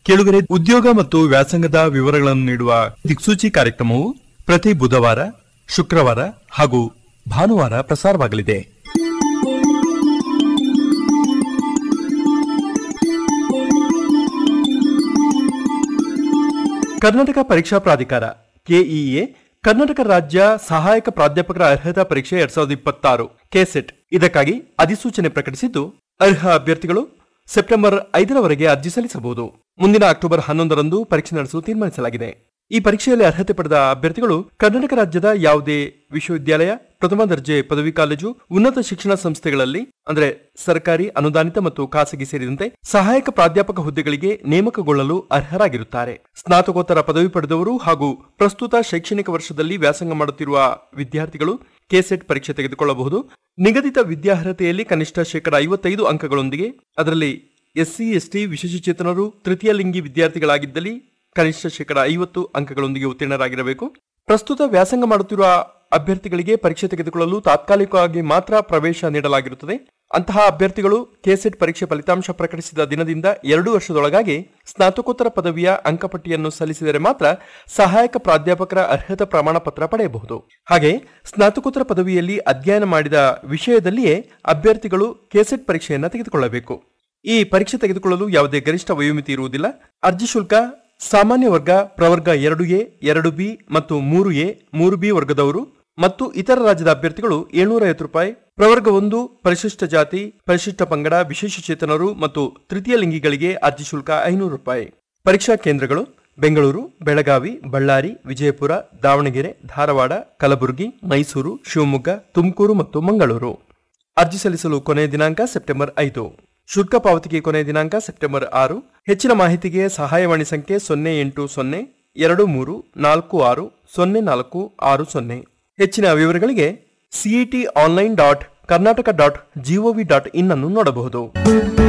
ಕೆಳಗರೆ ಉದ್ಯೋಗ ಮತ್ತು ವ್ಯಾಸಂಗದ ವಿವರಗಳನ್ನು ನೀಡುವ ದಿಕ್ಸೂಚಿ ಕಾರ್ಯಕ್ರಮವು ಪ್ರತಿ ಬುಧವಾರ ಶುಕ್ರವಾರ ಹಾಗೂ ಭಾನುವಾರ ಪ್ರಸಾರವಾಗಲಿದೆ ಕರ್ನಾಟಕ ಪರೀಕ್ಷಾ ಪ್ರಾಧಿಕಾರ ಕೆಇಎ ಕರ್ನಾಟಕ ರಾಜ್ಯ ಸಹಾಯಕ ಪ್ರಾಧ್ಯಾಪಕರ ಅರ್ಹತಾ ಪರೀಕ್ಷೆ ಎರಡ್ ಸಾವಿರದ ಇಪ್ಪತ್ತಾರು ಕೆಸೆಟ್ ಇದಕ್ಕಾಗಿ ಅಧಿಸೂಚನೆ ಪ್ರಕಟಿಸಿದ್ದು ಅರ್ಹ ಅಭ್ಯರ್ಥಿಗಳು ಸೆಪ್ಟೆಂಬರ್ ಐದರವರೆಗೆ ಅರ್ಜಿ ಸಲ್ಲಿಸಬಹುದು ಮುಂದಿನ ಅಕ್ಟೋಬರ್ ಹನ್ನೊಂದರಂದು ಪರೀಕ್ಷೆ ನಡೆಸಲು ತೀರ್ಮಾನಿಸಲಾಗಿದೆ ಈ ಪರೀಕ್ಷೆಯಲ್ಲಿ ಅರ್ಹತೆ ಪಡೆದ ಅಭ್ಯರ್ಥಿಗಳು ಕರ್ನಾಟಕ ರಾಜ್ಯದ ಯಾವುದೇ ವಿಶ್ವವಿದ್ಯಾಲಯ ಪ್ರಥಮ ದರ್ಜೆ ಪದವಿ ಕಾಲೇಜು ಉನ್ನತ ಶಿಕ್ಷಣ ಸಂಸ್ಥೆಗಳಲ್ಲಿ ಅಂದರೆ ಸರ್ಕಾರಿ ಅನುದಾನಿತ ಮತ್ತು ಖಾಸಗಿ ಸೇರಿದಂತೆ ಸಹಾಯಕ ಪ್ರಾಧ್ಯಾಪಕ ಹುದ್ದೆಗಳಿಗೆ ನೇಮಕಗೊಳ್ಳಲು ಅರ್ಹರಾಗಿರುತ್ತಾರೆ ಸ್ನಾತಕೋತ್ತರ ಪದವಿ ಪಡೆದವರು ಹಾಗೂ ಪ್ರಸ್ತುತ ಶೈಕ್ಷಣಿಕ ವರ್ಷದಲ್ಲಿ ವ್ಯಾಸಂಗ ಮಾಡುತ್ತಿರುವ ವಿದ್ಯಾರ್ಥಿಗಳು ಕೆಸೆಟ್ ಪರೀಕ್ಷೆ ತೆಗೆದುಕೊಳ್ಳಬಹುದು ನಿಗದಿತ ವಿದ್ಯಾರ್ಹತೆಯಲ್ಲಿ ಕನಿಷ್ಠ ಶೇಕಡ ಐವತ್ತೈದು ಅಂಕಗಳೊಂದಿಗೆ ಅದರಲ್ಲಿ ಎಸ್ಸಿ ಎಸ್ಟಿ ವಿಶೇಷಚೇತನರು ತೃತೀಯ ಲಿಂಗಿ ವಿದ್ಯಾರ್ಥಿಗಳಾಗಿದ್ದಲ್ಲಿ ಕನಿಷ್ಠ ಶೇಕಡ ಐವತ್ತು ಅಂಕಗಳೊಂದಿಗೆ ಉತ್ತೀರ್ಣರಾಗಿರಬೇಕು ಪ್ರಸ್ತುತ ವ್ಯಾಸಂಗ ಮಾಡುತ್ತಿರುವ ಅಭ್ಯರ್ಥಿಗಳಿಗೆ ಪರೀಕ್ಷೆ ತೆಗೆದುಕೊಳ್ಳಲು ತಾತ್ಕಾಲಿಕವಾಗಿ ಮಾತ್ರ ಪ್ರವೇಶ ನೀಡಲಾಗಿರುತ್ತದೆ ಅಂತಹ ಅಭ್ಯರ್ಥಿಗಳು ಕೆಸೆಟ್ ಪರೀಕ್ಷೆ ಫಲಿತಾಂಶ ಪ್ರಕಟಿಸಿದ ದಿನದಿಂದ ಎರಡು ವರ್ಷದೊಳಗಾಗಿ ಸ್ನಾತಕೋತ್ತರ ಪದವಿಯ ಅಂಕಪಟ್ಟಿಯನ್ನು ಸಲ್ಲಿಸಿದರೆ ಮಾತ್ರ ಸಹಾಯಕ ಪ್ರಾಧ್ಯಾಪಕರ ಅರ್ಹತಾ ಪ್ರಮಾಣ ಪತ್ರ ಪಡೆಯಬಹುದು ಹಾಗೆ ಸ್ನಾತಕೋತ್ತರ ಪದವಿಯಲ್ಲಿ ಅಧ್ಯಯನ ಮಾಡಿದ ವಿಷಯದಲ್ಲಿಯೇ ಅಭ್ಯರ್ಥಿಗಳು ಕೆಸೆಟ್ ಪರೀಕ್ಷೆಯನ್ನು ತೆಗೆದುಕೊಳ್ಳಬೇಕು ಈ ಪರೀಕ್ಷೆ ತೆಗೆದುಕೊಳ್ಳಲು ಯಾವುದೇ ಗರಿಷ್ಠ ವಯೋಮಿತಿ ಇರುವುದಿಲ್ಲ ಅರ್ಜಿ ಶುಲ್ಕ ಸಾಮಾನ್ಯ ವರ್ಗ ಪ್ರವರ್ಗ ಎರಡು ಎ ಎರಡು ಬಿ ಮತ್ತು ಮೂರು ಎ ಮೂರು ಬಿ ವರ್ಗದವರು ಮತ್ತು ಇತರ ರಾಜ್ಯದ ಅಭ್ಯರ್ಥಿಗಳು ಏಳ್ನೂರ ಐವತ್ತು ರೂಪಾಯಿ ಪ್ರವರ್ಗ ಒಂದು ಪರಿಶಿಷ್ಟ ಜಾತಿ ಪರಿಶಿಷ್ಟ ಪಂಗಡ ವಿಶೇಷಚೇತನರು ಮತ್ತು ತೃತೀಯ ಲಿಂಗಿಗಳಿಗೆ ಅರ್ಜಿ ಶುಲ್ಕ ಐನೂರು ರೂಪಾಯಿ ಪರೀಕ್ಷಾ ಕೇಂದ್ರಗಳು ಬೆಂಗಳೂರು ಬೆಳಗಾವಿ ಬಳ್ಳಾರಿ ವಿಜಯಪುರ ದಾವಣಗೆರೆ ಧಾರವಾಡ ಕಲಬುರಗಿ ಮೈಸೂರು ಶಿವಮೊಗ್ಗ ತುಮಕೂರು ಮತ್ತು ಮಂಗಳೂರು ಅರ್ಜಿ ಸಲ್ಲಿಸಲು ಕೊನೆಯ ದಿನಾಂಕ ಸೆಪ್ಟೆಂಬರ್ ಐದು ಶುಲ್ಕ ಪಾವತಿಗೆ ಕೊನೆಯ ದಿನಾಂಕ ಸೆಪ್ಟೆಂಬರ್ ಆರು ಹೆಚ್ಚಿನ ಮಾಹಿತಿಗೆ ಸಹಾಯವಾಣಿ ಸಂಖ್ಯೆ ಸೊನ್ನೆ ಎಂಟು ಸೊನ್ನೆ ಎರಡು ಮೂರು ನಾಲ್ಕು ಆರು ಸೊನ್ನೆ ನಾಲ್ಕು ಆರು ಸೊನ್ನೆ ಹೆಚ್ಚಿನ ವಿವರಗಳಿಗೆ CET online dot Karnataka dot GOV dot in ಅನ್ನು ನೋಡಬಹುದು